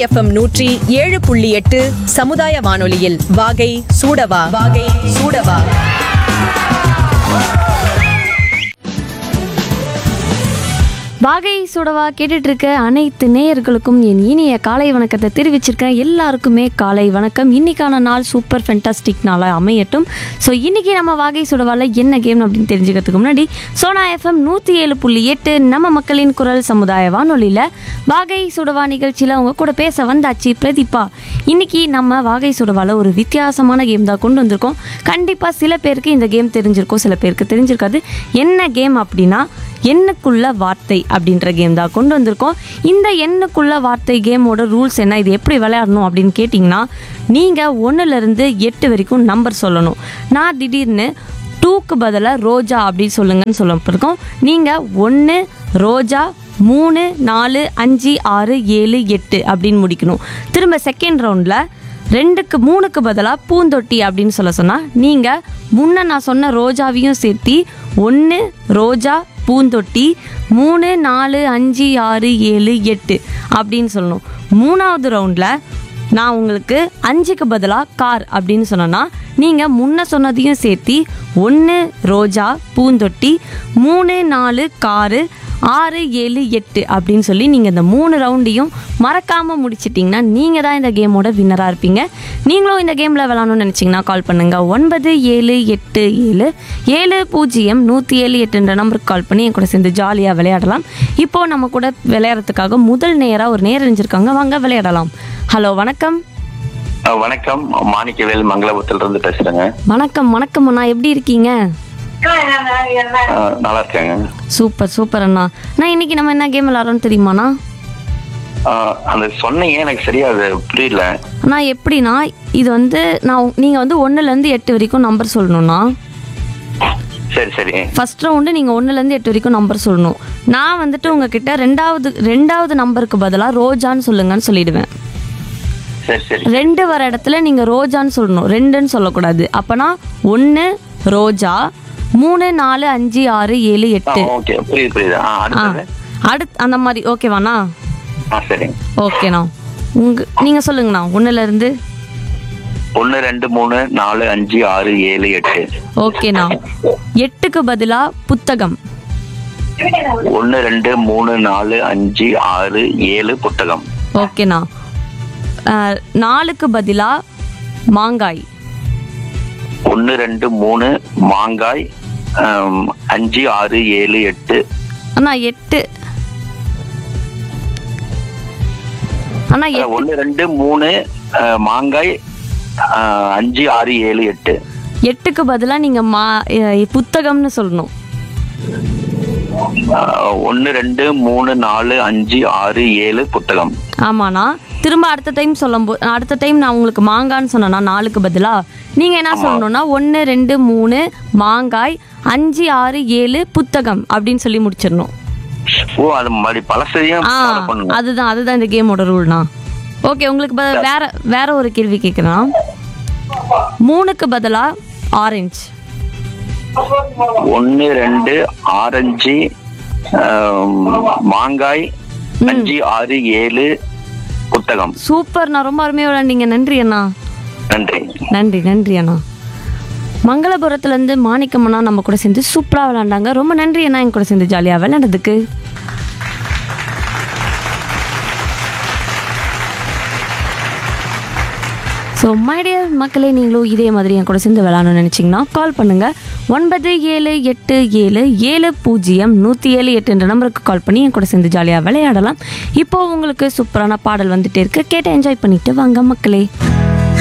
FM நூற்றி ஏழு புள்ளி எட்டு சமுதாய வானொலியில் வாகை சூடவா வாகை சூடவா வாகை சுடவா கேட்டுட்டு இருக்க அனைத்து நேயர்களுக்கும் என் இனிய காலை வணக்கத்தை தெரிவிச்சிருக்கேன் எல்லாருக்குமே காலை வணக்கம் இன்னைக்கான நாள் சூப்பர் ஃபென்டாஸ்டிக் நாளாக அமையட்டும் ஸோ இன்னைக்கு நம்ம வாகை சுடவால என்ன கேம் அப்படின்னு தெரிஞ்சுக்கிறதுக்கு முன்னாடி சோனா எஃப்எம் நூற்றி ஏழு புள்ளி எட்டு நம்ம மக்களின் குரல் சமுதாய வானொலியில் வாகை சுடவா நிகழ்ச்சியில் அவங்க கூட பேச வந்தாச்சு பிரதீபா இன்னைக்கு நம்ம வாகை சுடவால ஒரு வித்தியாசமான கேம் தான் கொண்டு வந்திருக்கோம் கண்டிப்பாக சில பேருக்கு இந்த கேம் தெரிஞ்சிருக்கும் சில பேருக்கு தெரிஞ்சிருக்காது என்ன கேம் அப்படின்னா எண்ணுக்குள்ள வார்த்தை அப்படின்ற கேம் தான் கொண்டு வந்திருக்கோம் இந்த எண்ணுக்குள்ள வார்த்தை கேமோட ரூல்ஸ் என்ன இது எப்படி விளையாடணும் அப்படின்னு கேட்டிங்கன்னா நீங்கள் ஒன்றுலேருந்து எட்டு வரைக்கும் நம்பர் சொல்லணும் நான் திடீர்னு டூக்கு பதிலாக ரோஜா அப்படின்னு சொல்லுங்கன்னு சொல்லப்பட்டிருக்கோம் நீங்கள் ஒன்று ரோஜா மூணு நாலு அஞ்சு ஆறு ஏழு எட்டு அப்படின்னு முடிக்கணும் திரும்ப செகண்ட் ரவுண்டில் ரெண்டுக்கு மூணுக்கு பதிலாக பூந்தொட்டி அப்படின்னு சொல்ல சொன்னால் நீங்கள் முன்ன நான் சொன்ன ரோஜாவையும் சேர்த்தி ஒன்று ரோஜா பூந்தொட்டி மூணு நாலு அஞ்சு ஆறு ஏழு எட்டு அப்படின்னு சொல்லணும் மூணாவது ரவுண்டில் நான் உங்களுக்கு அஞ்சுக்கு பதிலாக கார் அப்படின்னு சொன்னேன்னா நீங்கள் முன்ன சொன்னதையும் சேர்த்தி ஒன்று ரோஜா பூந்தொட்டி மூணு நாலு காரு ஆறு ஏழு எட்டு அப்படின்னு சொல்லி நீங்கள் இந்த மூணு ரவுண்டையும் மறக்காமல் முடிச்சிட்டிங்கன்னா நீங்கள் தான் இந்த கேமோட வின்னராக இருப்பீங்க நீங்களும் இந்த கேமில் விளாடணும்னு நினச்சிங்கன்னா கால் பண்ணுங்கள் ஒன்பது ஏழு எட்டு ஏழு ஏழு பூஜ்ஜியம் நூற்றி ஏழு எட்டுன்ற நம்பருக்கு கால் பண்ணி என் கூட சேர்ந்து ஜாலியாக விளையாடலாம் இப்போது நம்ம கூட விளையாடுறதுக்காக முதல் நேராக ஒரு நேரம் இருந்திருக்காங்க வாங்க விளையாடலாம் ஹலோ வணக்கம் அஹ் வணக்கம் மாணிக்கவேல் மங்களபுரத்துல இருந்து பேசுறேங்க வணக்கம் வணக்கம் அண்ணா எப்படி இருக்கீங்க அஹ் நல்லா இருக்கேங்க சூப்பர் சூப்பர் அண்ணா நான் இன்னைக்கு நம்ம என்ன கேம் விளாட்றோம்னு தெரியுமாண்ணா அஹ் அந்த சொன்னீங்க எனக்கு சரியா அது புரியல அண்ணா எப்படின்னா இது வந்து நான் நீங்கள் வந்து ஒன்றுலேருந்து எட்டு வரைக்கும் நம்பர் சொல்லணும்ண்ணா சரி சரி ஃபர்ஸ்ட் ரவுண்டு நீங்கள் ஒன்றுலேருந்து எட்டு வரைக்கும் நம்பர் சொல்லணும் நான் வந்துட்டு உங்ககிட்ட ரெண்டாவது ரெண்டாவது நம்பருக்கு பதிலாக ரோஜான்னு சொல்லுங்கன்னு சொல்லிடுவேன் சரி சரி ரெண்டு வர இடத்துல நீங்கள் ரோஜான்னு சொல்லணும் ரெண்டுன்னு சொல்லக்கூடாது அப்போனா ஒன்று ரோஜா மூணு நாலு அஞ்சு ஆறு ஏழு எட்டு ஓகே புரியுது புரியுது ஆ ஆ அடுத்தது அடுத் அந்த மாதிரி ஓகேவாண்ணா ஆ சரிங்க ஓகேண்ணா உங்க நீங்கள் சொல்லுங்கண்ணா ஒன்றுலேருந்து ஒன்னு ரெண்டு மூணு நாலு அஞ்சு ஆறு ஏழு எட்டு ஓகேண்ணா எட்டுக்கு பதிலாக புத்தகம் ஒன்னு ரெண்டு மூணு நாலு அஞ்சு ஆறு ஏழு புத்தகம் ஓகேண்ணா அஹ், நாலுக்கு பதிலாக மாங்காய் ஒன்னு ரெண்டு மூணு மாங்காய் ஆம், அஞ்சு ஆறு ஏழு எட்டு அண்ணா எட்டு அண்ணா எட்டு ஒன்னு ரெண்டு மூணு அஹ், மாங்காய் அஹ், அஞ்சு ஆறு ஏழு எட்டு எட்டுக்கு பதிலாக நீங்கள் மா அஹ், புத்தகம்னு சொல்லணும் ஆஹ் ஒன்னு ரெண்டு மூணு நாலு அஞ்சு ஆறு ஏழு புத்தகம் ஆமாண்ணா திரும்ப அடுத்த டைம் சொல்லும்போது அடுத்த டைம் நான் உங்களுக்கு மாங்கான்னு சொன்னேன்னா நாலுக்கு பதிலாக நீங்கள் என்ன சொல்லணும்னா ஒன்று ரெண்டு மூணு மாங்காய் அஞ்சு ஆறு ஏழு புத்தகம் அப்படின்னு சொல்லி முடிச்சிடணும் ஓ அது மாதிரி பழசையும் ஆ follow பண்ணுங்க அதுதான் அதுதான் இந்த கேமோட ரூல்னா ஓகே உங்களுக்கு ப- வேற வேற ஒரு கேள்வி கேட்குறேன் மூணுக்கு பதிலாக ஆரஞ்சு ஒன்னு ரெண்டு ஆரஞ்சு ஆம், மாங்காய் அஞ்சு ஆறு ஏழு புத்தகம் சூப்பர் நான் ரொம்ப அருமையாக விளையாண்டீங்க நன்றி அண்ணா நன்றி நன்றி நன்றி அண்ணா மங்களபுரத்துலேருந்து மாணிக்கம் அண்ணா நம்ம கூட சேர்ந்து சூப்பராக விளையாண்டாங்க ரொம்ப நன்றி அண்ணா என் கூட சேர்ந்து ஜாலியாக விளையாண்டதுக்கு ஸோ மைடியர் மக்களே நீங்களும் இதே மாதிரி என் கூட சேர்ந்து விளையாடணும்னு நினச்சிங்கன்னா கால் பண்ணுங்கள் ஒன்பது ஏழு எட்டு ஏழு ஏழு பூஜ்ஜியம் நூற்றி ஏழு எட்டுன்ற நம்பருக்கு கால் பண்ணி என் கூட சேர்ந்து ஜாலியாக விளையாடலாம் இப்போ உங்களுக்கு சூப்பரான பாடல் வந்துட்டே இருக்கு கேட்டு என்ஜாய் பண்ணிட்டு வாங்க மக்களே